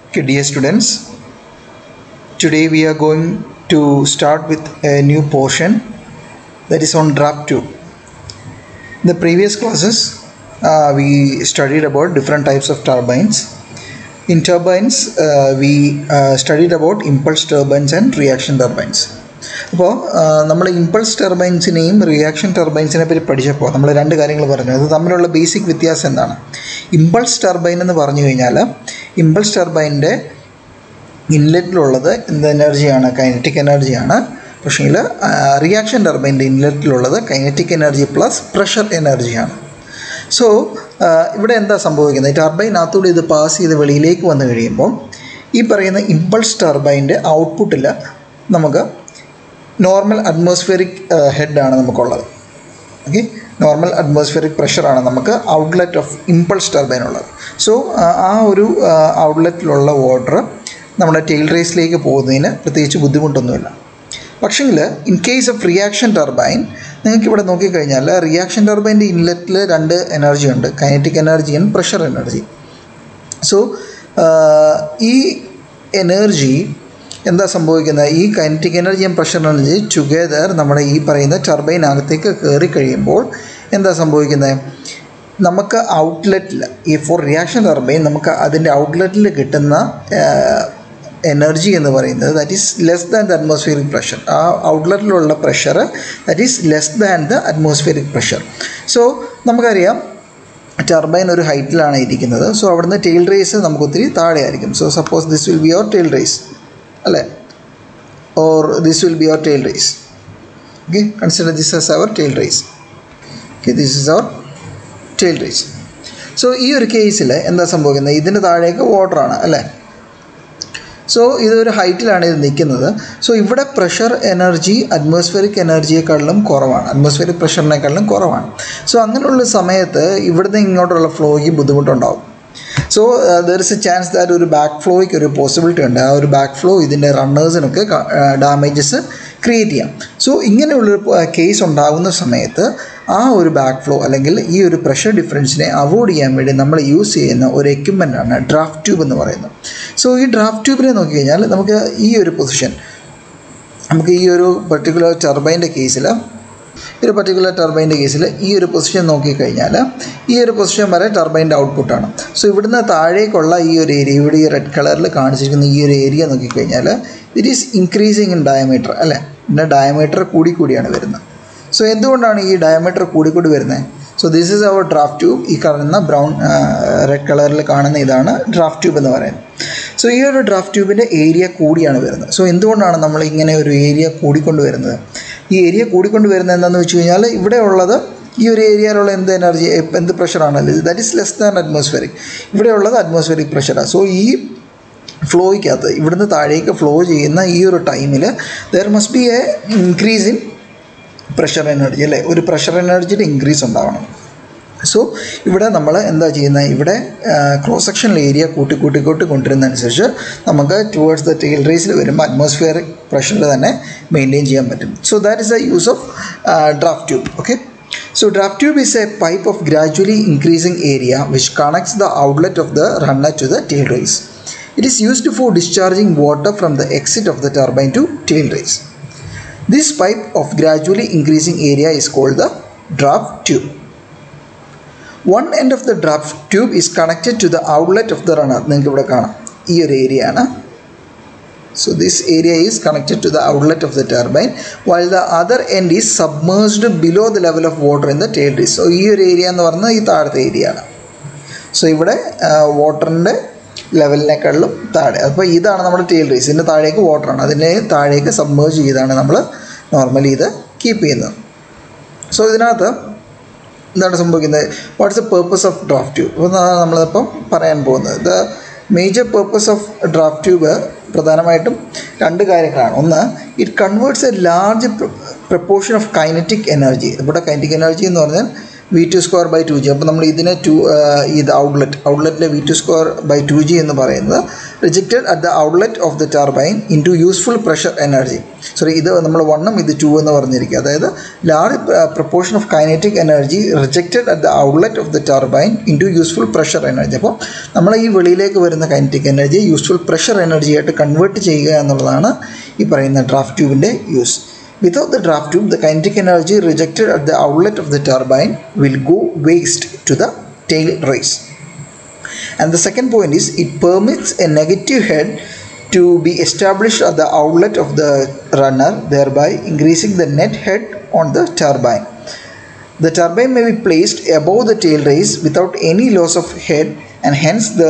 Okay, dear students, today we are going to start with a new portion that is on draft 2. In the previous classes, uh, we studied about different types of turbines. In turbines, uh, we uh, studied about impulse turbines and reaction turbines. അപ്പോൾ നമ്മൾ impulse ടെർബൈൻസിനെയും reaction ടെർബൈൻസിനെ പറ്റി പഠിച്ചപ്പോൾ നമ്മൾ രണ്ട് കാര്യങ്ങൾ പറഞ്ഞു അത് തമ്മിലുള്ള ബേസിക് വ്യത്യാസം എന്താണ് ഇമ്പൾസ് ടർബൈൻ എന്ന് പറഞ്ഞു കഴിഞ്ഞാൽ ഇമ്പൾസ് ടർബൈൻ്റെ ഇൻലെറ്റിലുള്ളത് എന്ത് എനർജിയാണ് കൈനറ്റിക് എനർജിയാണ് പക്ഷേങ്കിൽ റിയാക്ഷൻ ടർബൈൻ്റെ ഇൻലെറ്റിലുള്ളത് കൈനറ്റിക് എനർജി പ്ലസ് പ്രഷർ എനർജിയാണ് സോ ഇവിടെ എന്താ സംഭവിക്കുന്നത് ടർബൈനകത്തൂടെ ഇത് പാസ് ചെയ്ത് വെളിയിലേക്ക് വന്നു കഴിയുമ്പോൾ ഈ പറയുന്ന ഇമ്പൾസ് ടർബൈൻ്റെ ഔട്ട്പുട്ടിൽ നമുക്ക് നോർമൽ അറ്റ്മോസ്ഫിയറിക് ഹെഡാണ് നമുക്കുള്ളത് ഓക്കെ നോർമൽ അറ്റ്മോസ്ഫിയറിക് പ്രഷറാണ് നമുക്ക് ഔട്ട്ലെറ്റ് ഓഫ് ഇമ്പൾസ് ടർബൈൻ ഉള്ളത് സോ ആ ഒരു ഔട്ട്ലെറ്റിലുള്ള വാട്ടർ നമ്മുടെ ടെയിൽ റേസിലേക്ക് പോകുന്നതിന് പ്രത്യേകിച്ച് ബുദ്ധിമുട്ടൊന്നുമില്ല പക്ഷെങ്കിൽ in case of reaction turbine നിങ്ങൾക്ക് ഇവിടെ നോക്കിക്കഴിഞ്ഞാൽ റിയാക്ഷൻ ടർബൈൻ്റെ ഇൻലെറ്റിൽ രണ്ട് എനർജി ഉണ്ട് kinetic energy and pressure energy so ഈ എനർജി എന്താ സംഭവിക്കുന്നത് ഈ kinetic energy and pressure energy together നമ്മുടെ ഈ പറയുന്ന ടർബൈനകത്തേക്ക് കയറി കഴിയുമ്പോൾ എന്താ സംഭവിക്കുന്നത് നമുക്ക് ഔട്ട്ലെറ്റിൽ ഈ ഫോർ റിയാക്ഷൻ ടർബൈൻ നമുക്ക് അതിൻ്റെ ഔട്ട്ലെറ്റിൽ കിട്ടുന്ന എനർജി എന്ന് പറയുന്നത് that is less than the atmospheric pressure ആ ഔട്ട്ലെറ്റിലുള്ള pressure that is less than the atmospheric pressure so നമുക്കറിയാം ടർബൈൻ ഒരു ഹൈറ്റിലാണ് ഇരിക്കുന്നത് സോ അവിടുന്ന് ടെയിൽ റേസ് നമുക്ക് ഒത്തിരി താഴെയായിരിക്കും so suppose this will be your tail race അല്ലേ or this will be your tail race okay consider this as our tail race okay this is our tail race so ഈ ഒരു കേസിൽ എന്താ സംഭവിക്കുന്നത് ഇതിന് താഴേക്ക് വാട്ടറാണ് അല്ലേ സോ ഇതൊരു ഹൈറ്റിലാണ് ഇത് നിൽക്കുന്നത് സോ ഇവിടെ പ്രഷർ എനർജി അറ്റ്മോസ്ഫിയറിക് എനർജിയെക്കാളിലും കുറവാണ് അറ്റ്മോസ്ഫിയറിക് പ്രഷറിനേക്കാളിലും കുറവാണ് സോ അങ്ങനെയുള്ള സമയത്ത് ഇവിടുന്ന് ഇങ്ങോട്ടുള്ള ഫ്ലോയ്ക്ക് ബുദ്ധിമുട്ടുണ്ടാവും so there is a chance that ഒരു ബാക്ക് ഫ്ലോയ്ക്ക് ഒരു പോസിബിലിറ്റി ഉണ്ട് ആ ഒരു ബാക്ക് ഫ്ലോ ഇതിൻ്റെ റണ്ണേഴ്സിനൊക്കെ ഡാമേജസ് ക്രിയേറ്റ് ചെയ്യാം സോ ഇങ്ങനെയുള്ളൊരു കേസ് ഉണ്ടാകുന്ന സമയത്ത് ആ ഒരു ബാക്ക് ഫ്ലോ അല്ലെങ്കിൽ ഈ ഒരു പ്രഷർ ഡിഫറൻസിനെ അവോയ്ഡ് ചെയ്യാൻ വേണ്ടി നമ്മൾ യൂസ് ചെയ്യുന്ന ഒരു എക്യുപ്മെൻ്റാണ് ഡ്രാഫ്റ്റ് ട്യൂബ് എന്ന് പറയുന്നത് സോ ഈ ഡ്രാഫ്റ്റ് ട്യൂബിനെ നോക്കിക്കഴിഞ്ഞാൽ നമുക്ക് ഈ ഒരു പൊസിഷൻ നമുക്ക് ഈ ഒരു പെർട്ടിക്കുലർ ടർബൈൻ്റെ കേസിൽ ഈ ഒരു പർട്ടിക്കുലർ ടർബൈൻ്റെ കേസിൽ ഈ ഒരു പൊസിഷൻ നോക്കിക്കഴിഞ്ഞാൽ ഈ ഒരു പൊസിഷൻ വരെ ടർബൈൻ്റെ ഔട്ട്പുട്ടാണ് സോ ഇവിടുന്ന് താഴേക്കുള്ള ഈ ഒരു ഏരിയ ഇവിടെ ഈ റെഡ് കളറിൽ കാണിച്ചിരിക്കുന്ന ഈ ഒരു ഏരിയ നോക്കിക്കഴിഞ്ഞാൽ it is increasing in diameter അല്ലേ ഇതിൻ്റെ ഡയമീറ്റർ കൂടി കൂടിയാണ് വരുന്നത് സോ എന്തുകൊണ്ടാണ് ഈ ഡയമീറ്റർ കൂടിക്കൂടി വരുന്നത് so this is our draft tube ഈ കാണുന്ന ബ്രൗൺ റെഡ് കളറിൽ കാണുന്ന ഇതാണ് ഡ്രാഫ്റ്റ് ട്യൂബ് എന്ന് പറയുന്നത് സോ ഈ ഒരു ഡ്രാഫ്റ്റ് ട്യൂബിൻ്റെ ഏരിയ കൂടിയാണ് വരുന്നത് സോ എന്തുകൊണ്ടാണ് നമ്മൾ ഇങ്ങനെ ഒരു ഏരിയ കൂടിക്കൊണ്ട് വരുന്നത് ഈ ഏരിയ കൂടിക്കൊണ്ട് വരുന്നത് എന്താണെന്ന് വെച്ച് കഴിഞ്ഞാൽ ഇവിടെ ഉള്ളത് ഈ ഒരു ഏരിയയിലുള്ള എന്ത് എനർജി എന്ത് പ്രഷറാണല്ലോ that is less than atmospheric ഇവിടെയുള്ളത് അറ്റ്മോസ്ഫിയറിക് പ്രഷറാണ് സോ ഈ ഫ്ലോയ്ക്കകത്ത് ഇവിടുന്ന് താഴേക്ക് ഫ്ലോ ചെയ്യുന്ന ഈ ഒരു ടൈമിൽ there must be a increase in pressure energy അല്ലേ ഒരു പ്രഷർ എനർജിയുടെ ഇൻക്രീസ് ഉണ്ടാവണം സോ ഇവിടെ നമ്മൾ എന്താ ചെയ്യുന്നത് ഇവിടെ ക്രോസ് സെക്ഷണൽ ഏരിയ കൂട്ടി കൂട്ടി കൂട്ടി കൊണ്ടുവരുന്നതനുസരിച്ച് നമുക്ക് ടുവേർഡ്സ് ദ ടെയിൽ റേസിൽ വരുമ്പോൾ അറ്റ്മോസ്ഫിയറിക് പ്രഷറിൽ തന്നെ മെയിൻറ്റെയിൻ ചെയ്യാൻ പറ്റും so that is the use of draft tube okay So draft tube is a pipe of gradually increasing area which connects the outlet of the runner to the tail race. It is used for discharging water from the exit of the turbine to tail race. This pipe of gradually increasing area is called the draft tube. One end of the draft tube is connected to the outlet of the runner. നിങ്ങൾക്ക് ഇവിടെ കാണാം ഈ ഒരു area ആണ് So this area is connected to the outlet of the turbine while the other end is submerged below the level of water in the tail race. So ഈ ഒരു area എന്ന് പറഞ്ഞാൽ ഈ താഴത്തെ ഏരിയ ആണ് സോ ഇവിടെ വാട്ടറിൻ്റെ ലെവലിനേക്കാളും താഴെ അപ്പോൾ ഇതാണ് നമ്മുടെ ടെയിൽ റേസ് ഇതിൻ്റെ താഴേക്ക് വാട്ടറാണ് അതിനെ താഴേക്ക് സബ്മേർജ് ചെയ്താണ് നമ്മൾ നോർമലി ഇത് കീപ്പ് ചെയ്യുന്നത് സോ ഇതിനകത്ത് എന്താണ് സംഭവിക്കുന്നത് what's the purpose of draft tube അപ്പോൾ നമ്മളിപ്പം പറയാൻ പോകുന്നത് the major purpose of draft tube പ്രധാനമായിട്ടും രണ്ട് കാര്യങ്ങളാണ് ഒന്ന് it converts a large proportion of kinetic energy ഇവിടെ കൈനറ്റിക് എനർജി എന്ന് പറഞ്ഞാൽ v two square by two g അപ്പോൾ നമ്മൾ ഇതിനെ ടു ഇത് ഔട്ട്ലെറ്റ് ഔട്ട്ലെറ്റിലെ v two square by two g എന്ന് പറയുന്നത് rejected at the outlet of the turbine into useful pressure energy sorry ഇത് നമ്മൾ വണ്ണും ഇത് ടു എന്ന് പറഞ്ഞിരിക്കുക അതായത് large proportion of kinetic energy rejected at the outlet of the turbine into useful pressure energy അപ്പോൾ നമ്മൾ ഈ വെളിയിലേക്ക് വരുന്ന kinetic energy useful pressure energy ആയിട്ട് കൺവേർട്ട് ചെയ്യുക എന്നുള്ളതാണ് ഈ പറയുന്ന ഡ്രാഫ്റ്റ് ട്യൂബിൻ്റെ use Without the draft tube, the kinetic energy rejected at the outlet of the turbine will go waste to the tail race. And the second point is it permits a negative head to be established at the outlet of the runner, thereby increasing the net head on the turbine. The turbine may be placed above the tail race without any loss of head, and hence the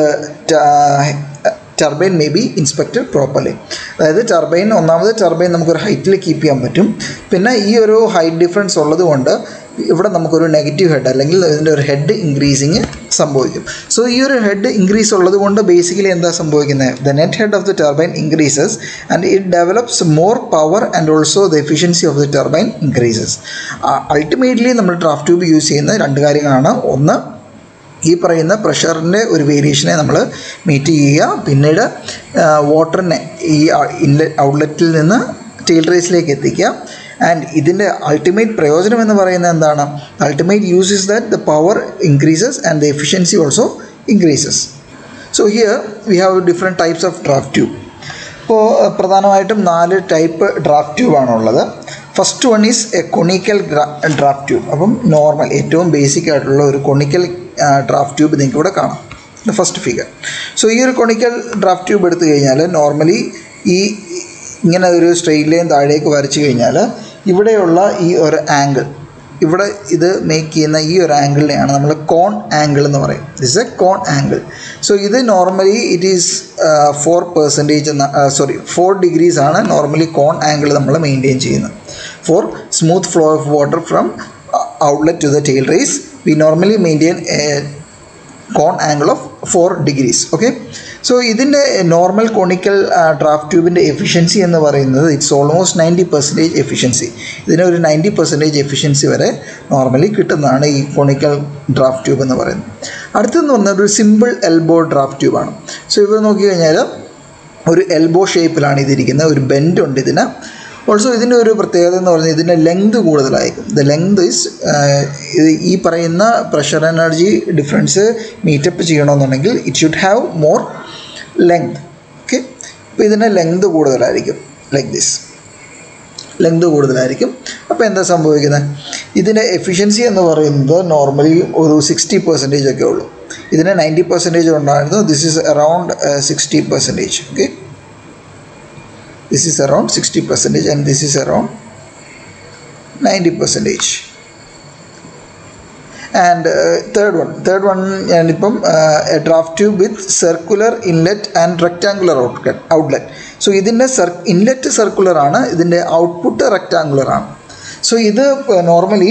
turbine may be inspected properly അതായത് turbine ഒന്നാമത് turbine നമുക്കൊരു ഹൈറ്റിൽ keep ചെയ്യാൻ പറ്റും പിന്നെ ഈ ഒരു height difference ഉള്ളത് കൊണ്ട് ഇവിടെ നമുക്കൊരു നെഗറ്റീവ് ഹെഡ് അല്ലെങ്കിൽ ഇതിൻ്റെ ഒരു ഹെഡ് ഇൻക്രീസിങ് സംഭവിക്കും സോ ഈ ഒരു ഹെഡ് ഇൻക്രീസ് ഉള്ളത് കൊണ്ട് ബേസിക്കലി എന്താ സംഭവിക്കുന്നത് the net head of the turbine increases and it develops more power and also the efficiency of the turbine increases ultimately നമ്മൾ ഡ്രാഫ്റ്റ് ട്യൂബ് യൂസ് ചെയ്യുന്ന രണ്ട് കാര്യങ്ങളാണ് ഒന്ന് ഈ പറയുന്ന പ്രഷറിൻ്റെ ഒരു വേരിയേഷനെ നമ്മൾ മീറ്റ് ചെയ്യുക പിന്നീട് വാട്ടറിനെ ഈ ഇൻലെറ്റ് ഔട്ട്ലെറ്റിൽ നിന്ന് ടെയിൽ റേസിലേക്ക് എത്തിക്കുക ആൻഡ് ഇതിൻ്റെ അൾട്ടിമേറ്റ് പ്രയോജനം എന്ന് പറയുന്നത് എന്താണ് ultimate use is that the power increases and the efficiency also increases so here we have different types of draft tube ഇപ്പോൾ പ്രധാനമായിട്ടും നാല് ടൈപ്പ് ഡ്രാഫ്റ്റ് ട്യൂബാണുള്ളത് first one is a conical draft tube അപ്പം normal ഏറ്റവും basic ആയിട്ടുള്ള ഒരു കൊണിക്കൽ draft tube നിങ്ങൾക്ക് ഇവിടെ കാണാം ദ ഫസ്റ്റ് ഫിഗർ സോ ഈ ഒരു കൊണിക്കൽ ഡ്രാഫ്റ്റ് ട്യൂബ് എടുത്തു കഴിഞ്ഞാൽ നോർമലി ഈ ഇങ്ങനെ ഒരു സ്ട്രെയിറ്റ് ലൈൻ താഴേക്ക് വരച്ചു കഴിഞ്ഞാൽ ഇവിടെയുള്ള ഈ ഒരു ആംഗിൾ ഇവിടെ ഇത് മേക്ക് ചെയ്യുന്ന ഈ ഒരു ആംഗിളിനെയാണ് നമ്മൾ കോൺ ആംഗിൾ എന്ന് പറയും this a cone angle so ഇത് normally it is four percentage sorry four degrees ആണ് നോർമലി കോൺ ആംഗിൾ നമ്മൾ മെയിൻറ്റെയിൻ ചെയ്യുന്നത് for smooth flow of water from outlet to the tail race we normally maintain cone angle of four degrees okay so ഇതിൻ്റെ normal conical draft ട്യൂബിൻ്റെ efficiency എന്ന് പറയുന്നത് it's almost ninety percentage efficiency ഇതിന് ഒരു ninety percentage efficiency വരെ normally കിട്ടുന്നതാണ് ഈ conical draft tube എന്ന് പറയുന്നത് അടുത്തെന്ന് പറഞ്ഞാൽ ഒരു സിമ്പിൾ എൽബോ ഡ്രാഫ്റ്റ് ട്യൂബാണ് സോ ഇവിടെ നോക്കി കഴിഞ്ഞാൽ ഒരു എൽബോ ഷേപ്പിലാണ് ഇതിരിക്കുന്നത് ഒരു ബെൻഡ് ഉണ്ട് ഇതിന് ഓൾസോ ഇതിൻ്റെ ഒരു പ്രത്യേകത എന്ന് പറഞ്ഞാൽ ഇതിൻ്റെ ലെങ്ത് കൂടുതലായിരിക്കും ദ ലെങ്ത് ഇസ് ഈ പറയുന്ന പ്രഷർ എനർജി ഡിഫറൻസ് മീറ്റപ്പ് ചെയ്യണമെന്നുണ്ടെങ്കിൽ it should have more length okay അപ്പോൾ ഇതിൻ്റെ ലെങ്ത് കൂടുതലായിരിക്കും ലൈക്ക് ദിസ് ലെങ്ത് കൂടുതലായിരിക്കും അപ്പോൾ എന്താ സംഭവിക്കുന്നത് ഇതിൻ്റെ എഫിഷ്യൻസി എന്ന് പറയുന്നത് നോർമലി ഒരു സിക്സ്റ്റി പെർസെൻറ്റേജ് ഒക്കെ ഉള്ളൂ ഇതിന് നയൻറ്റി പെർസെൻറ്റേജ് ഉണ്ടായിരുന്നു this is around sixty percentage okay this is around 60 percentage and this is around 90 percentage and third one third one ഞാനിപ്പം a draft tube with circular inlet and rectangular outlet outlet so ഇതിൻ്റെ സർ inlet circular ആണ് ഇതിൻ്റെ output rectangular ആണ് so ഇത് normally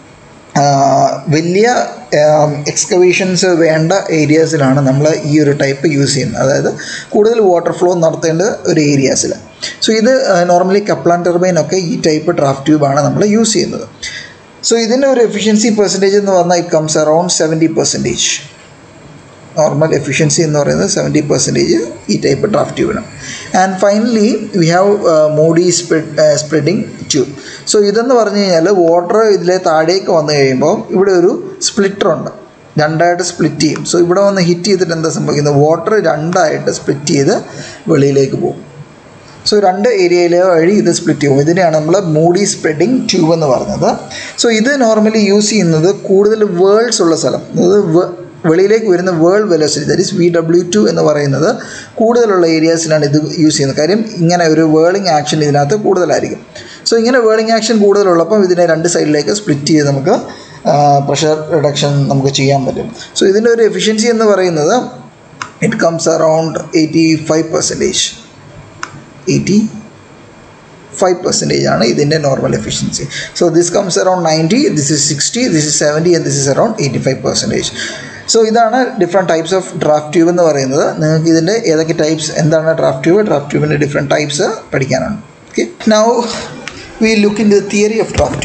വലിയ excavations വേണ്ട ഏരിയാസിലാണ് നമ്മൾ ഈ ഒരു ടൈപ്പ് യൂസ് ചെയ്യുന്നത് അതായത് കൂടുതൽ വാട്ടർ ഫ്ലോ നടത്തേണ്ട ഒരു ഏരിയാസിൽ സോ ഇത് നോർമലി കപ്ലാൻ ടർബൈൻ ഒക്കെ ഈ ടൈപ്പ് ഡ്രാഫ്റ്റ് ട്യൂബാണ് നമ്മൾ യൂസ് ചെയ്യുന്നത് സോ ഇതിൻ്റെ ഒരു എഫിഷ്യൻസി പെർസെൻറ്റേജ് എന്ന് പറഞ്ഞാൽ it comes around seventy percentage normal efficiency എന്ന് പറയുന്നത് സെവൻറ്റി പെർസെൻറ്റേജ് ഈ ടൈപ്പ് ഡ്രാഫ്റ്റ് ട്യൂബിന് and finally we have Moody spread spreading tube so ഇതെന്ന് പറഞ്ഞു കഴിഞ്ഞാൽ വാട്ടർ ഇതിലെ താഴേക്ക് വന്നു കഴിയുമ്പോൾ ഇവിടെ ഒരു സ്പ്ലിറ്റർ ഉണ്ട് രണ്ടായിട്ട് സ്പ്ലിറ്റ് ചെയ്യും സോ ഇവിടെ വന്ന് ഹിറ്റ് ചെയ്തിട്ട് എന്താ സംഭവിക്കുന്നത് വാട്ടർ രണ്ടായിട്ട് സ്പ്ലിറ്റ് ചെയ്ത് വെളിയിലേക്ക് പോകും സോ രണ്ട് ഏരിയയിലെ വഴി ഇത് സ്പ്ലിറ്റ് ചെയ്യും ഇതിനെയാണ് നമ്മൾ മൂഡി സ്പ്രെഡിങ് ട്യൂബ് എന്ന് പറഞ്ഞത് സോ ഇത് നോർമലി യൂസ് ചെയ്യുന്നത് കൂടുതൽ വേൾഡ്സ് ഉള്ള സ്ഥലം അതായത് വെളിയിലേക്ക് വരുന്ന whirl velocity that is v ഡബ്ല്യു ടു എന്ന് പറയുന്നത് കൂടുതലുള്ള ഏരിയാസിലാണ് ഇത് യൂസ് ചെയ്യുന്നത് കാര്യം ഇങ്ങനെ ഒരു വേളിംഗ് ആക്ഷൻ ഇതിനകത്ത് കൂടുതലായിരിക്കും സോ ഇങ്ങനെ വേളിംഗ് ആക്ഷൻ കൂടുതലുള്ളപ്പം ഇതിനെ രണ്ട് സൈഡിലേക്ക് സ്പ്ലിറ്റ് ചെയ്ത് നമുക്ക് പ്രഷർ റിഡക്ഷൻ നമുക്ക് ചെയ്യാൻ പറ്റും സോ ഇതിൻ്റെ ഒരു എഫിഷ്യൻസി എന്ന് പറയുന്നത് it comes around eighty five percentage eighty five percentage ആണ് ഇതിൻ്റെ normal efficiency so this comes around ninety this is sixty this is seventy and this is around eighty five percentage so ഇതാണ് different types of draft tube എന്ന് പറയുന്നത് നിങ്ങൾക്ക് ഇതിൻ്റെ ഏതൊക്കെ types എന്താണ് draft tube draft ട്യൂബിൻ്റെ ഡിഫറെൻറ്റ് ടൈപ്സ് പഠിക്കാനാണ് okay now we look in the theory of draft tube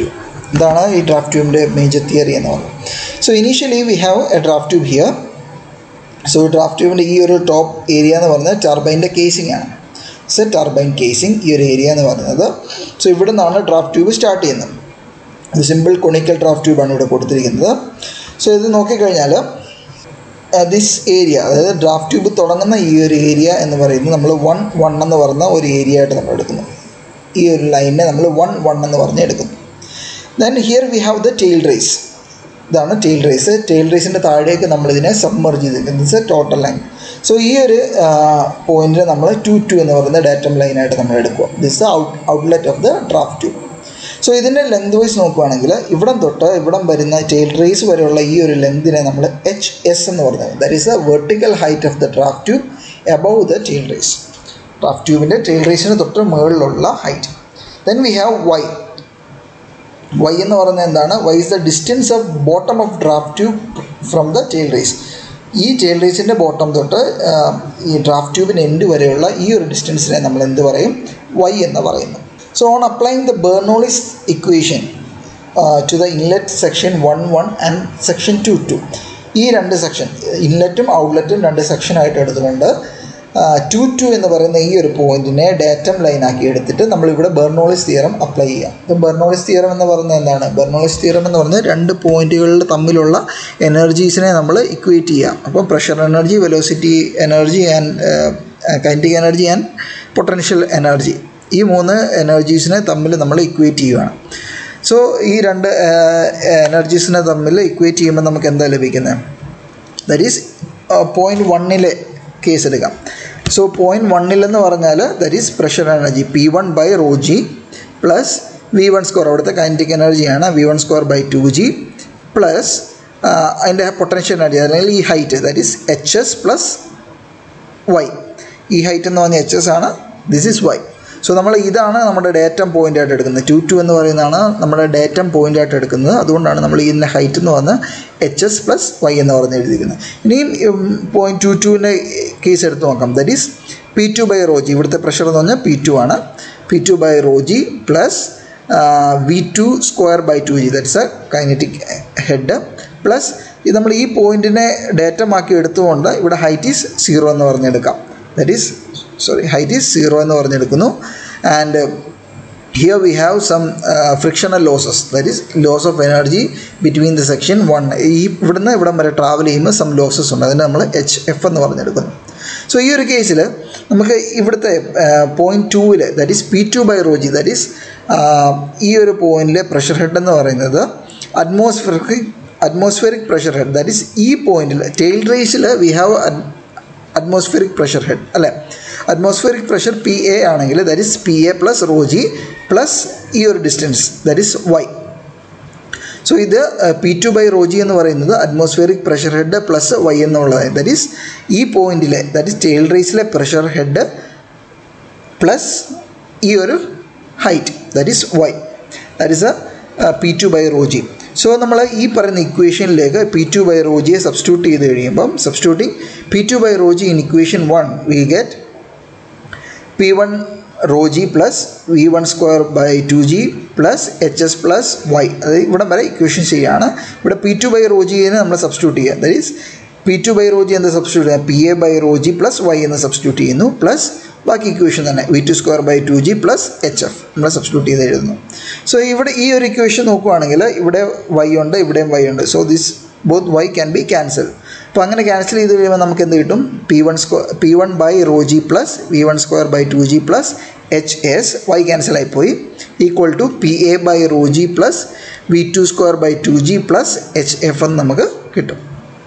ഇതാണ് ഈ ഡ്രാഫ്റ്റ് ട്യൂബിൻ്റെ മേജർ തിയറി എന്ന് പറയുന്നത് so initially we have a draft tube here so draft ട്യൂബിൻ്റെ ഈ ഒരു ടോപ്പ് ഏരിയ എന്ന് പറയുന്നത് ടർബൈൻ്റെ കേസിംഗ് ആണ് സോ ടർബൈൻ കേസിംഗ് ഈ ഒരു ഏരിയ എന്ന് പറയുന്നത് സോ ഇവിടെ നിന്നാണ് ഡ്രാഫ്റ്റ് ട്യൂബ് സ്റ്റാർട്ട് ചെയ്യുന്നത് ഒരു സിമ്പിൾ കൊണിക്കൽ ഡ്രാഫ്റ്റ് ട്യൂബാണ് ഇവിടെ കൊടുത്തിരിക്കുന്നത് സോ ഇത് നോക്കിക്കഴിഞ്ഞാൽ ദിസ് ഏരിയ അതായത് ഡ്രാഫ്റ്റ് ട്യൂബ് തുടങ്ങുന്ന ഈ ഒരു ഏരിയ എന്ന് പറയുന്നത് നമ്മൾ വൺ വൺ എന്ന് പറയുന്ന ഒരു ഏരിയ ആയിട്ട് നമ്മൾ എടുക്കുന്നു ഈ ഒരു ലൈനിനെ നമ്മൾ വൺ വൺ എന്ന് പറഞ്ഞ് എടുക്കുന്നു then here we have the tail race ഇതാണ് ടെയിൽ റേസ് ടെയിൽ റേസിൻ്റെ താഴേക്ക് നമ്മളിതിനെ സബ്മർജ് ചെയ്തിരിക്കുന്നത് ടോട്ടൽ ലൈൻ സോ ഈ ഒരു പോയിന്റിൽ നമ്മൾ ടു ടു എന്ന് പറയുന്ന ഡാറ്റം ലൈനായിട്ട് നമ്മൾ എടുക്കുക this out outlet of the draft tube so ഇതിൻ്റെ ലെങ്ത് വൈസ് നോക്കുകയാണെങ്കിൽ ഇവിടം തൊട്ട് ഇവിടം വരുന്ന ടെയിൽ റേസ് വരെയുള്ള ഈ ഒരു ലെങ്തിനെ നമ്മൾ എച്ച് എസ് എന്ന് പറയുന്നത് that is the vertical height of the draft tube above the tail race draft ട്യൂബിൻ്റെ ടെയിൽ റേസിന് തൊട്ട് മുകളിലുള്ള height then we have y y എന്ന് പറയുന്നത് എന്താണ് y is the distance of bottom of draft tube from the tail race ഈ tail റേസിൻ്റെ bottom തൊട്ട് ഈ ഡ്രാഫ്റ്റ് ട്യൂബിന് എൻഡ് വരെയുള്ള ഈ ഒരു ഡിസ്റ്റൻസിനെ നമ്മൾ എന്ത് പറയും വൈ എന്ന് പറയുന്നു so on applying the Bernoulli's equation to the inlet section one one and section two two ഈ രണ്ട് സെക്ഷൻ ഇൻലെറ്റും ഔട്ട്ലെറ്റും രണ്ട് സെക്ഷനായിട്ട് എടുത്തുകൊണ്ട് ടു ടു എന്ന് പറയുന്ന ഈ ഒരു പോയിന്റിനെ ഡാറ്റം ലൈനാക്കി എടുത്തിട്ട് നമ്മളിവിടെ ബെർണോളിസ് തിയറം അപ്ലൈ ചെയ്യാം ഇപ്പം ബെർണോളിസ് തിയറം എന്ന് പറയുന്നത് എന്താണ് ബെർണോളിസ് തിയറം എന്ന് പറഞ്ഞാൽ രണ്ട് പോയിന്റുകളിൽ തമ്മിലുള്ള എനർജീസിനെ നമ്മൾ ഇക്വേറ്റ് ചെയ്യാം അപ്പോൾ pressure energy velocity energy and kinetic energy and potential energy ഈ മൂന്ന് എനർജീസിനെ തമ്മിൽ നമ്മൾ ഇക്വേറ്റ് ചെയ്യുകയാണ് സോ ഈ രണ്ട് എനർജീസിനെ തമ്മിൽ ഇക്വേറ്റ് ചെയ്യുമ്പോൾ നമുക്ക് എന്താ ലഭിക്കുന്നത് ദറ്റ് ഈസ് പോയിൻറ്റ് വണ്ണിലെ കേസ് എടുക്കാം സോ പോയിൻറ്റ് വണ്ണിലെന്ന് പറഞ്ഞാൽ that is pressure energy P one by rho g plus V one square അവിടുത്തെ കൈനറ്റിക് എനർജിയാണ് V one square by two g plus അതിൻ്റെ പൊട്ടൻഷ്യൽ എനർജി അല്ലെങ്കിൽ ഈ height that is H S plus Y ഈ height എന്ന് പറഞ്ഞാൽ H S ആണ് this is Y so നമ്മൾ ഇതാണ് നമ്മുടെ ഡേറ്റം പോയിൻ്റ് ആയിട്ട് എടുക്കുന്നത് ടു ടു എന്ന് പറയുന്നതാണ് നമ്മുടെ ഡേറ്റം പോയിൻ്റ് ആയിട്ട് എടുക്കുന്നത് അതുകൊണ്ടാണ് നമ്മൾ ഇതിൻ്റെ ഹൈറ്റ് എന്ന് പറഞ്ഞാൽ എച്ച് എസ് പ്ലസ് വൈ എന്ന് പറഞ്ഞ് എഴുതിയിരിക്കുന്നത് ഇനിയും പോയിൻറ്റ് ടു ടുവിൻ്റെ കേസ് എടുത്ത് നോക്കാം that is P two by rho g ഇവിടുത്തെ പ്രഷർ എന്ന് പറഞ്ഞാൽ പി ടു ആണ് P two by rho g plus V two square by two g that's a kinetic head plus ഇത് നമ്മൾ ഈ പോയിൻറ്റിനെ ഡേറ്റമാക്കി എടുത്തുകൊണ്ട് ഇവിടെ ഹൈറ്റ് ഈസ് സീറോ എന്ന് പറഞ്ഞെടുക്കാം that is sorry height is zero എന്ന് പറഞ്ഞെടുക്കുന്നു and here we have some frictional losses that is loss of energy between the section one ഈ ഇവിടുന്ന് ഇവിടം വരെ ട്രാവൽ ചെയ്യുമ്പോൾ സം ലോസസ് ഉണ്ട് അതിന് നമ്മൾ എച്ച് എഫ് എന്ന് പറഞ്ഞെടുക്കുന്നു സോ ഈ ഒരു കേസിൽ നമുക്ക് ഇവിടുത്തെ പോയിൻറ്റ് ടൂവിൽ that is P two by Roji that is ഈ ഒരു പോയിന്റിലെ പ്രഷർ ഹെഡ് എന്ന് പറയുന്നത് atmospheric atmospheric pressure head that is ഈ പോയിന്റിൽ ടെയിൽ റേസിൽ we have atmospheric pressure head അല്ലേ അറ്റ്മോസ്ഫിയറിക് പ്രഷർ പി എ ആണെങ്കിൽ that is P A plus rho g plus ഈ ഒരു distance that is Y so ഇത് P two by rho g എന്ന് പറയുന്നത് atmospheric pressure head plus Y എന്നുള്ളത് that is ഈ പോയിന്റിലെ ദാറ്റ് ഇസ് ടെയിൽ റേസിലെ പ്രഷർ ഹെഡ് പ്ലസ് ഈ ഒരു height that is Y that is a P two by rho g so നമ്മൾ ഈ പറയുന്ന ഇക്വേഷനിലേക്ക് പി ടു ബൈ റോ ജിയെ സബ്സ്റ്റിറ്റ്യൂട്ട് ചെയ്ത് കഴിയുമ്പം substituting P two by rho g in equation one we get P one rho g plus V one square by two g plus H S plus Y അത് ഇവിടം വരെ equation ചെയ്യുകയാണ് ഇവിടെ P two by rho ജിയെ നമ്മൾ substitute ചെയ്യുക that is P two by rho g എന്ന് substitute ചെയ്യുക P A by rho g plus Y എന്ന് സബ്സ്റ്റിറ്റ്യൂട്ട് ചെയ്യുന്നു പ്ലസ് ബാക്കി ഇക്വേഷൻ തന്നെ V two square by two g plus H F നമ്മൾ സബ്സ്റ്റിറ്റ്യൂട്ട് ചെയ്ത് എഴുതുന്നു സോ ഇവിടെ ഈ ഒരു ഇക്വേഷൻ നോക്കുവാണെങ്കിൽ ഇവിടെ വൈ ഉണ്ട് ഇവിടെയും വൈ ഉണ്ട് so this both Y can be cancel അപ്പോൾ അങ്ങനെ ക്യാൻസൽ ചെയ്ത് കഴിയുമ്പോൾ നമുക്ക് എന്ത് കിട്ടും P one square P one by rho g plus V one square by two g plus H S Y cancel ആയിപ്പോയി equal to P A by rho g plus V two square by two g plus H F എന്ന് നമുക്ക് കിട്ടും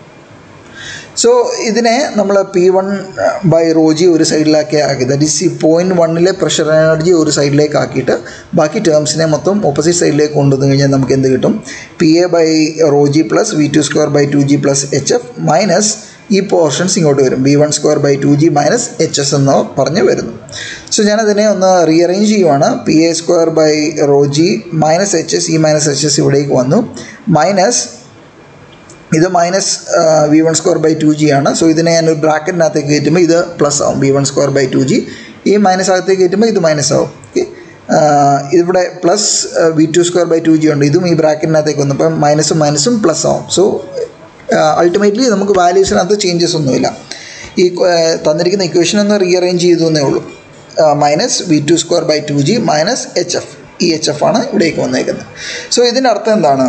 so ഇതിനെ നമ്മൾ P one by Roji ഒരു സൈഡിലാക്കി ആക്കി that is ഈ പോയിൻറ്റ് വണ്ണിലെ പ്രഷർ എനർജി ഒരു സൈഡിലേക്ക് ആക്കിയിട്ട് ബാക്കി ടേംസിനെ മൊത്തം ഓപ്പോസിറ്റ് സൈഡിലേക്ക് കൊണ്ടുവന്നു കഴിഞ്ഞാൽ നമുക്ക് എന്ത് കിട്ടും P A by rho g plus V two square by two g plus H F minus ഈ പോർഷൻസ് ഇങ്ങോട്ട് വരും V one square by two G minus H S എന്ന് പറഞ്ഞ് വരുന്നു സോ ഞാനതിനെ ഒന്ന് റീഅറേഞ്ച് ചെയ്യുവാണ് P A square by rho g minus H S ഈ മൈനസ് എച്ച് എസ് ഇവിടേക്ക് വന്നു മൈനസ് ഇത് minus V one square by two g ആണ് സോ ഇതിനെ ഞാൻ ഒരു ബ്രാക്കറ്റിനകത്തേക്ക് കയറ്റുമ്പോൾ ഇത് പ്ലസ് ആവും V one square by two g ഈ മൈനസ് അകത്തേക്ക് കയറ്റുമ്പോൾ ഇത് മൈനസ് ആവും ഓക്കെ ഇവിടെ plus V two square by two g ഉണ്ട് ഇതും ഈ ബ്രാക്കറ്റിനകത്തേക്ക് വന്നു അപ്പം മൈനസും മൈനസും പ്ലസ് ആവും സോ അൾട്ടിമേറ്റ്ലി നമുക്ക് വാല്യൂസിനകത്ത് ചേഞ്ചസ് ഒന്നുമില്ല ഈ തന്നിരിക്കുന്ന ഇക്വേഷൻ ഒന്ന് റീഅറേഞ്ച് ചെയ്തു എന്നേ ഉള്ളൂ minus V two square by two G minus H F ഈ എച്ച് എഫ് ആണ് ഇവിടേക്ക് വന്നേക്കുന്നത് സോ ഇതിൻ്റെ അർത്ഥം എന്താണ്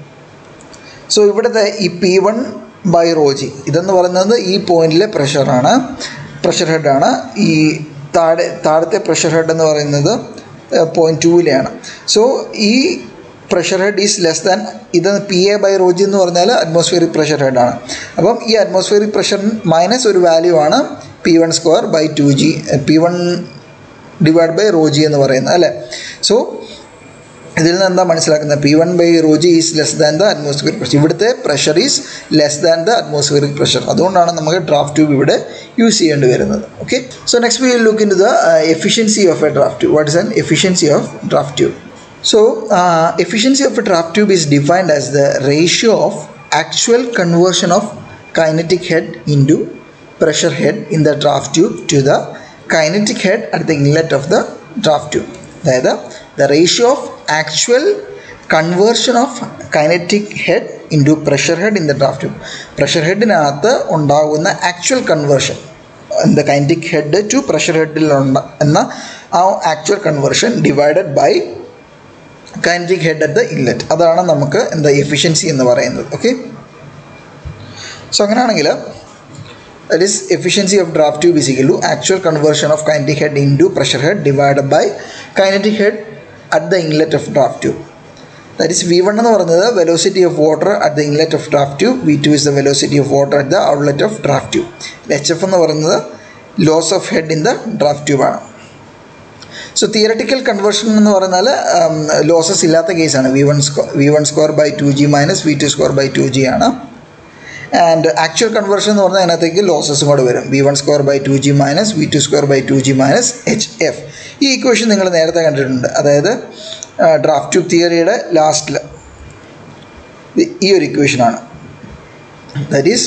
സോ ഇവിടുത്തെ ഈ പി വൺ ബൈ റോജി ഇതെന്ന് പറയുന്നത് ഈ പോയിന്റിലെ പ്രഷറാണ് പ്രഷർ ഹെഡാണ് ഈ താഴെ താഴത്തെ പ്രഷർ ഹെഡ് എന്ന് പറയുന്നത് പോയിൻറ്റ് ടൂവിലെയാണ് സോ ഈ pressure head is less than ഇത് പി എ ബൈ റോജി എന്ന് പറഞ്ഞാൽ അറ്റ്മോസ്ഫിയറിക് പ്രഷർ ഹെഡാണ് അപ്പം ഈ അറ്റ്മോസ്ഫിയറിക് പ്രഷർ മൈനസ് ഒരു വാല്യൂ ആണ് P one square by two g P one divide by Roji എന്ന് പറയുന്നത് അല്ലേ സോ ഇതിൽ നിന്ന് എന്താ മനസ്സിലാക്കുന്നത് P one by rho g is less than the atmospheric pressure ഇവിടുത്തെ pressure is less than the atmospheric pressure അതുകൊണ്ടാണ് നമുക്ക് ഡ്രാഫ്റ്റ് ട്യൂബ് ഇവിടെ യൂസ് ചെയ്യേണ്ടി വരുന്നത് okay so next we will look into the efficiency of a draft tube what is an efficiency of draft tube So, uh, efficiency of a draft tube is defined as the ratio of actual conversion of kinetic head into pressure head in the draft tube to the kinetic head at the inlet of the draft tube. അതായത് the ratio of actual conversion of kinetic head into pressure head in the draft tube. Pressure ഹെഡിനകത്ത് ഉണ്ടാകുന്ന actual conversion the kinetic head to pressure ഹെഡിലുള്ള എന്ന ആ actual conversion divided by kinetic head at the inlet അതാണ് നമുക്ക് എന്താ efficiency എന്ന് പറയുന്നത് ഓക്കെ സോ അങ്ങനെയാണെങ്കിൽ that is efficiency of draft tube is equal to actual conversion of kinetic head into pressure head divided by kinetic head at the inlet of draft tube that is V one എന്ന് പറയുന്നത് velocity of water at the inlet of draft tube V two is the velocity of water at the outlet of draft tube H F എന്ന് പറയുന്നത് loss of head in the draft ട്യൂബാണ് so theoretical conversion എന്ന് പറഞ്ഞാൽ losses ഇല്ലാത്ത കേസാണ് V one square V one square by two G minus V two square by two g ആണ് and actual conversion എന്ന് പറഞ്ഞാൽ അതിനകത്തേക്ക് ലോസസും കൂടെ വരും V one square by two G minus V two square by two G minus H F ഈ equation നിങ്ങൾ നേരത്തെ കണ്ടിട്ടുണ്ട് അതായത് ഡ്രാഫ്റ്റ് ട്യൂബ് തിയറിയുടെ ലാസ്റ്റിൽ ഈ ഒരു ഇക്വേഷനാണ് ദാറ്റ് ഈസ്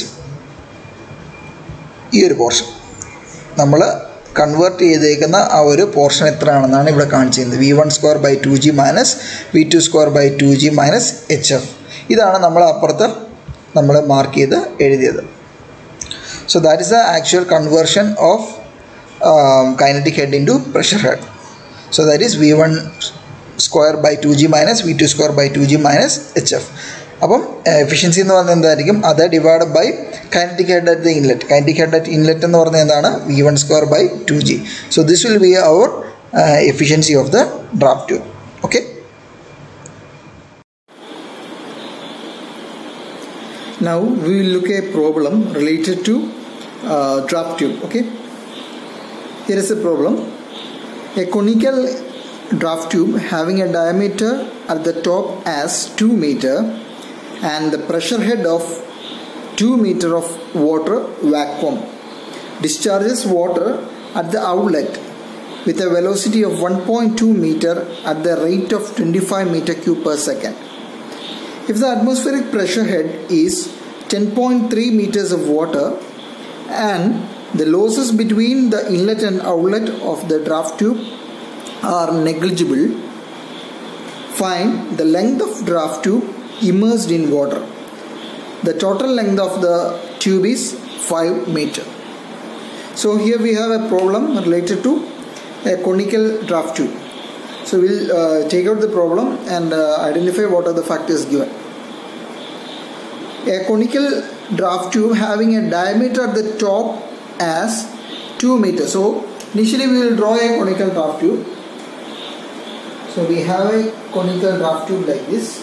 ഈ ഒരു പോർഷൻ നമ്മൾ കൺവേർട്ട് ചെയ്തേക്കുന്ന ആ ഒരു പോർഷൻ എത്രയാണെന്നാണ് ഇവിടെ കാണിച്ചിരുന്നത് V one square by two G minus V two square by two G minus H F ഇതാണ് നമ്മൾ അപ്പുറത്ത് നമ്മൾ മാർക്ക് ചെയ്ത് എഴുതിയത് so that is the actual conversion of kinetic head into pressure head so that is V one square by two G minus V two square by two G minus H F അപ്പം efficiency എന്ന് പറയുന്നത് എന്തായിരിക്കും അത് divide by kinetic head at the inlet kinetic head at inlet എന്ന് പറയുന്നത് എന്താണ് V one square by two g so this will be our efficiency of the draft tube okay Now we will look at a problem related to uh, draft tube. Okay, here is a problem: a conical draft tube having a diameter at the top as 2 meter and the pressure head of 2 meter of water vacuum discharges water at the outlet with a velocity of 1.2 meter at the rate of 25 meter cube per second. If the atmospheric pressure head is 10.3 meters of water and the losses between the inlet and outlet of the draft tube are negligible, find the length of draft tube immersed in water. The total length of the tube is 5 meter. So here we have a problem related to a conical draft tube. So we'll uh, take out the problem and uh, identify what are the factors given. A conical draft tube having a diameter at the top as 2 meters. So initially we will draw a conical draft tube. So we have a conical draft tube like this.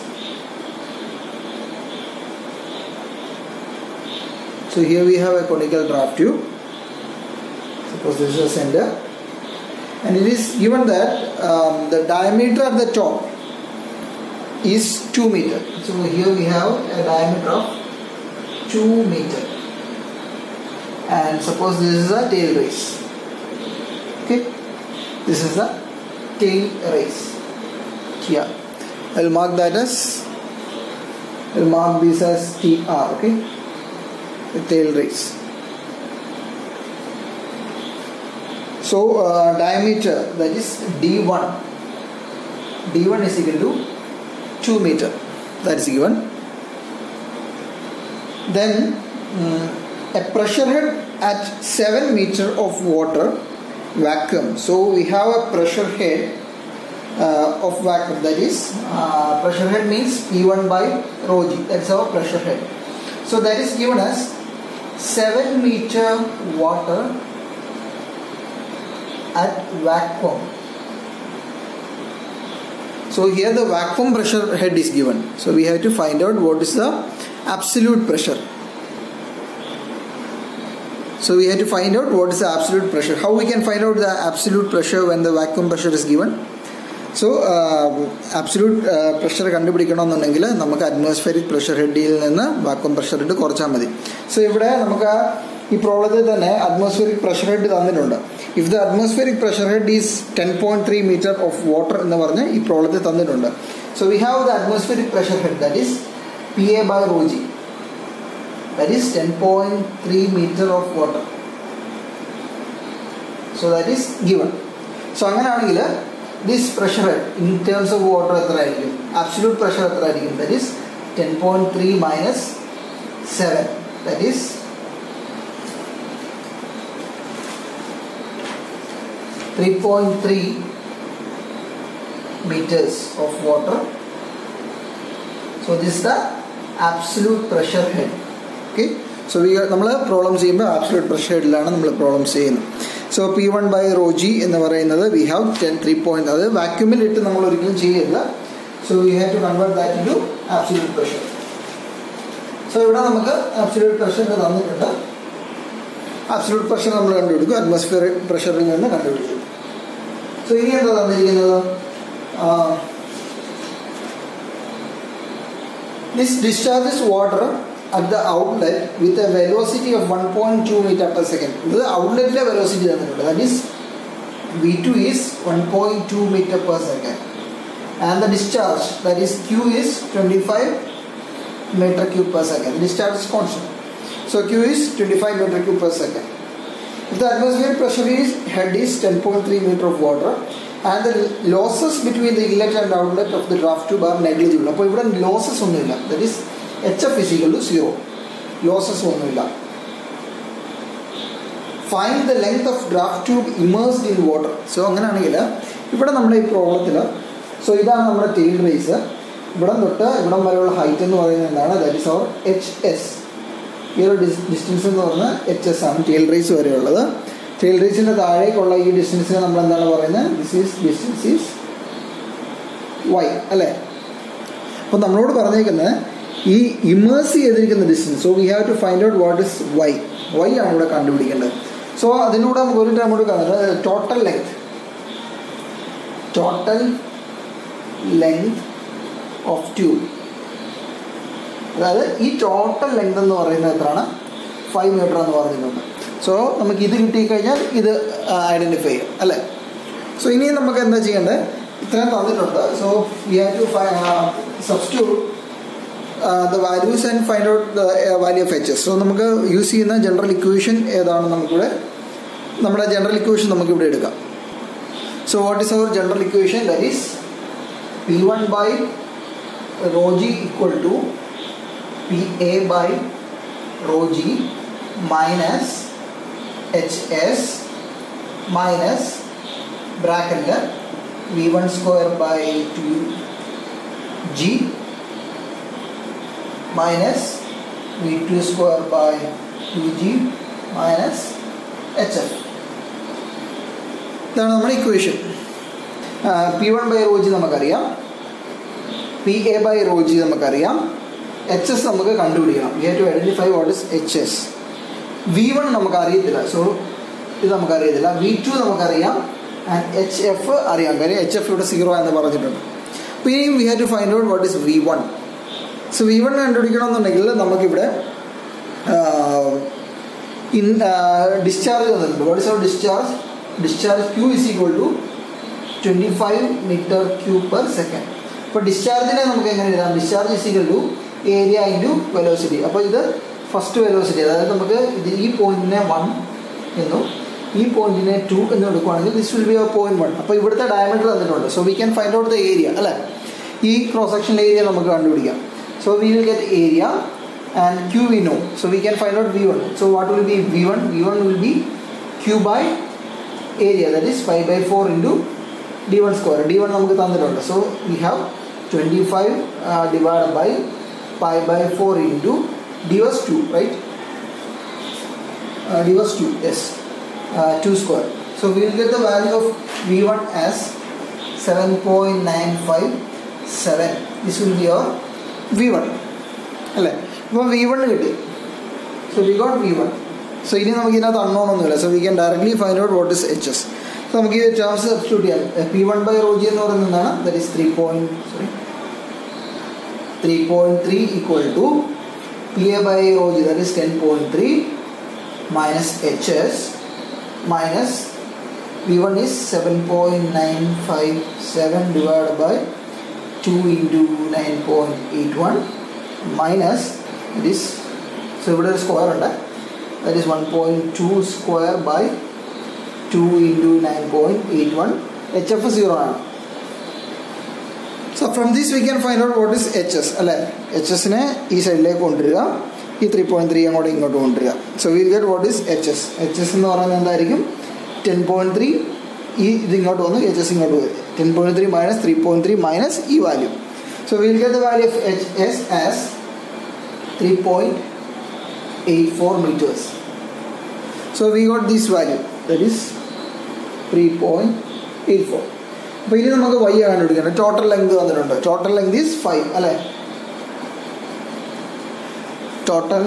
So here we have a conical draft tube. Suppose this is the center and it is given that um, the diameter at the top is 2 meter. So here we have a diameter of 2 meter and suppose this is a tail race. Okay, this is the tail race. Here, I'll mark that as I'll mark this as TR. Okay, the tail race. So uh, diameter that is D1 d1 is equal to 2 meter that is given then mm, a pressure head at 7 meter of water vacuum so we have a pressure head uh, of vacuum that is uh, pressure head means p1 by rho g that's our pressure head so that is given as 7 meter water at vacuum so here the vacuum pressure head is given so we have to find out what is the absolute pressure so we have to find out what is the absolute pressure how we can find out the absolute pressure when the vacuum pressure is given so absolute pressure കണ്ടുപിടിക്കണമെന്നുണ്ടെങ്കിൽ നമുക്ക് atmospheric pressure ഹെഡിൽ നിന്ന് vacuum pressure head കുറച്ചാൽ മതി so ഇവിടെ നമുക്ക് ഈ പ്രോബ്ലത്തിൽ തന്നെ അറ്റ്മോസ്ഫിയറിക് പ്രഷർ ഹെഡ് തന്നിട്ടുണ്ട് if the atmospheric pressure head is ten point three metre of water എന്ന് പറഞ്ഞ് ഈ പ്രോബ്ലത്തിൽ തന്നിട്ടുണ്ട് so we have the atmospheric pressure head that is P A by rho g that is ten point three metre of water so that is given so അങ്ങനെയാണെങ്കിൽ this pressure in terms of water എത്ര ആയിരിക്കും absolute pressure എത്ര ആയിരിക്കും that is ten point three minus seven that is three point three meters of water so this is the absolute pressure head okay so we നമ്മൾ problem ചെയ്യുമ്പോൾ absolute pressure ഹെഡിലാണ് നമ്മൾ problem ചെയ്യുന്നത് so P one by rho g എന്ന് പറയുന്നത് we have ten three point അത് വാക്യൂമിൽ ഇട്ട് നമ്മൾ ഒരിക്കലും ചെയ്യില്ല so we have to convert that into absolute pressure so ഇവിടെ നമുക്ക് ആബ്സലൂട്ട് പ്രഷർ തന്നിട്ടുണ്ട് ആബ്സലൂട്ട് പ്രഷർ നമ്മൾ കണ്ടുപിടിക്കും അറ്റ്മോസ്ഫിയർ പ്രഷറിൽ നിന്ന് കണ്ടുപിടിക്കും സോ ഇനി എന്താ തന്നിരിക്കുന്നത് This discharges water at the outlet with a velocity of 1.2 meter per second. ഇത് ഔട്ട്ലെറ്റിലെ വെലോസിറ്റി തന്നിട്ടുണ്ട് that is V two is one point two metre per second and the discharge that is Q is twenty five meter cube per second. Discharge is constant. So Q is 25 meter cube per second. If the atmospheric pressure is head is 10.3 meter of water and the losses between the inlet and outlet of the draft tube are negligible. അപ്പോൾ ഇവിടെ losses ഒന്നുമില്ല that is H F physical to zero losses ഒന്നുമില്ല find the length of draft tube immersed in water so അങ്ങനെയാണെങ്കിൽ ഇവിടെ നമ്മുടെ ഈ പ്രോബ്ലത്തിൽ so ഇതാണ് നമ്മുടെ ടെയിൽ റേസ് ഇവിടം തൊട്ട് ഇവിടം വരെയുള്ള ഹൈറ്റ് എന്ന് പറയുന്നത് എന്താണ് that is our H S ഈ ഒരു ഡിസ്റ്റൻസ് എന്ന് പറഞ്ഞാൽ എച്ച് എസ് ആണ് ടെയിൽ റേസ് വരെയുള്ളത് ടെയിൽ റേസിൻ്റെ താഴേക്കുള്ള ഈ ഡിസ്റ്റൻസിനെ നമ്മൾ എന്താണ് പറയുന്നത് this is distance is Y അല്ലേ അപ്പോൾ നമ്മളോട് പറഞ്ഞേക്കുന്നത് ഈ ഇമേഴ്സ് ചെയ്തിരിക്കുന്ന distance so we have to find out what is Y Y ആണ് ഇവിടെ കണ്ടുപിടിക്കേണ്ടത് സോ അതിലൂടെ നമുക്ക് ഒരു ടൈം കൂടെ കാണുന്നത് total length total length of tube അതായത് ഈ ടോട്ടൽ ലെങ്ത് എന്ന് പറയുന്നത് എത്രയാണ് ഫൈവ് മീറ്റർ എന്ന് പറഞ്ഞിട്ടുണ്ട് സോ നമുക്ക് ഇത് കിട്ടിക്കഴിഞ്ഞാൽ ഇത് ഐഡൻറ്റിഫൈ ചെയ്യാം അല്ലേ സോ ഇനി നമുക്ക് എന്താ ചെയ്യേണ്ടത് ഇത്രയും തന്നിട്ടുണ്ട് so we have to substitute the values and find out the value of H S so നമുക്ക് യൂസ് ചെയ്യുന്ന ജനറൽ ഇക്വേഷൻ ഏതാണ് നമുക്കിവിടെ നമ്മുടെ ജനറൽ ഇക്വേഷൻ നമുക്കിവിടെ എടുക്കാം so what is our general equation that is P one by rho g equal to pa by rho g minus hs minus bracket v1 square by 2g minus v2 square by 2g minus hf ഇതാണ് നമ്മുടെ equation P one by rho G നമുക്കറിയാം P A by rho G നമുക്കറിയാം H S നമുക്ക് കണ്ടുപിടിക്കണം we have to identify what is H S V one നമുക്ക് അറിയത്തില്ല so ഇത് നമുക്കറിയത്തില്ല വി ടു നമുക്കറിയാം ആൻഡ് എച്ച് എഫ് അറിയാം കാര്യം എച്ച് എഫ് ഇവിടെ സീറോ എന്ന് പറഞ്ഞിട്ടുണ്ട് അപ്പോൾ ഇനി we have to find out what is V one so V one കണ്ടുപിടിക്കണമെന്നുണ്ടെങ്കിൽ നമുക്കിവിടെ ഇൻ ഡിസ്ചാർജ് തന്നിട്ടുണ്ട് what is our discharge discharge Q is equal to twenty five meter cube per second അപ്പോൾ ഡിസ്ചാർജിനെ നമുക്ക് എങ്ങനെ എഴുതാം discharge is equal to area into velocity അപ്പോൾ ഇത് ഫസ്റ്റ് വെലോസിറ്റി അതായത് നമുക്ക് ഇത് ഈ പോയിന്റിനെ വൺ എന്നും ഈ പോയിന്റിനെ ടു എന്ന് എടുക്കുവാണെങ്കിൽ this will be a point one അപ്പോൾ ഇവിടുത്തെ ഡയമീറ്റർ തന്നിട്ടുണ്ട് so we can find out the area അല്ലേ ഈ ക്രോസ് സെക്ഷൻ ഏരിയ നമുക്ക് കണ്ടുപിടിക്കാം so we will get area and Q we know so we can find out V one so what will be V one V one will be Q by area that is five by four into D one square D one നമുക്ക് തന്നിട്ടുണ്ട് so we have twenty five divide by five by four into D was two right D was two yes two square so we will get the value of V one as seven point nine five seven this will be our V one അല്ലേ ഇപ്പോൾ V one കിട്ടി so we got V one so ഇനി നമുക്ക് ഇതിനകത്ത് unknown ഒന്നുമില്ല so we can directly find out what is H S so നമുക്ക് ഈ terms substitute ചെയ്യാം പി വൺ ബൈ റോജി എന്ന് പറയുന്നത് എന്താണ് that is three point sorry three point three equal to P A by Roji that is ten point three minus H S minus V one is seven point nine five seven divide by two into nine point eight one minus it is so ഇവിടെ ഒരു square ഉണ്ട് that is 1.2 square by 2 into 9.81 hf 0 ആണ് so from this we can find out what is H S അല്ലേ H എസിനെ ഈ സൈഡിലേക്ക് കൊണ്ടുവരിക ഈ ത്രീ പോയിൻറ്റ് ത്രീ അങ്ങോട്ട് ഇങ്ങോട്ട് കൊണ്ടുവരിക so will get what is H S H S എന്ന് പറയുന്നത് എന്തായിരിക്കും ടെൻ പോയിൻറ്റ് ത്രീ ഈ ഇത് ഇങ്ങോട്ട് വന്നു എച്ച് എസ് ഇങ്ങോട്ട് വരും ten point three minus three point three minus ഈ value so will get the value of H S as three point 84 meters. So we got this value that is 3.84. അപ്പോൾ ഇനി നമുക്ക് വൈ കണ്ടുപിടിക്കണം total length വന്നിട്ടുണ്ട് total length is five അല്ലേ total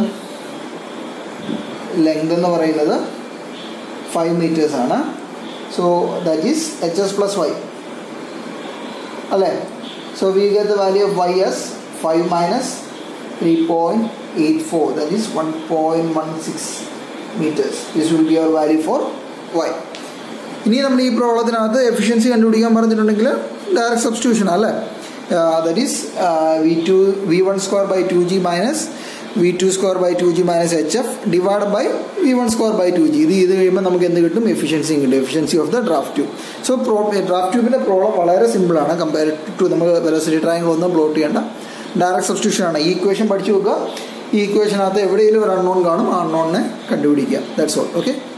length എന്ന് പറയുന്നത് five meters ആണ് so that is H S plus Y അല്ലേ so we get the value of Y S five minus three point 84 that is 1.16 meters this will be our value for y ഇനി നമ്മൾ ഈ പ്രോബ്ലത്തിനകത്ത് efficiency കണ്ടുപിടിക്കാൻ പറഞ്ഞിട്ടുണ്ടെങ്കിൽ direct substitution അല്ലേ that is V two V one square by two G minus V two square by two G minus H F divide by V one square by two G ഇത് ചെയ്ത് കഴിയുമ്പോൾ നമുക്ക് എന്ത് കിട്ടും എഫിഷ്യൻസിയും കിട്ടും efficiency of the draft tube so pro draft ട്യൂബിൻ്റെ problem വളരെ സിമ്പിളാണ് കമ്പയർ ടു നമ്മൾ വെലോസിറ്റി ട്രയാങ്കിൾ ഒന്നും പ്ലോട്ട് ചെയ്യേണ്ട ഡയറക്റ്റ് സബ്സ്റ്റിറ്റ്യൂഷൻ ആണ് ഈ ഇക്വേഷൻ പഠിച്ചു നോക്കുക ഈ ഇക്വേഷനകത്ത് എവിടെയെങ്കിലും ഒരു അൺനോൺ കാണും ആ അൺനോണിനെ കണ്ടുപിടിക്കുക ദാറ്റ്സ് ഓൾ ഓക്കെ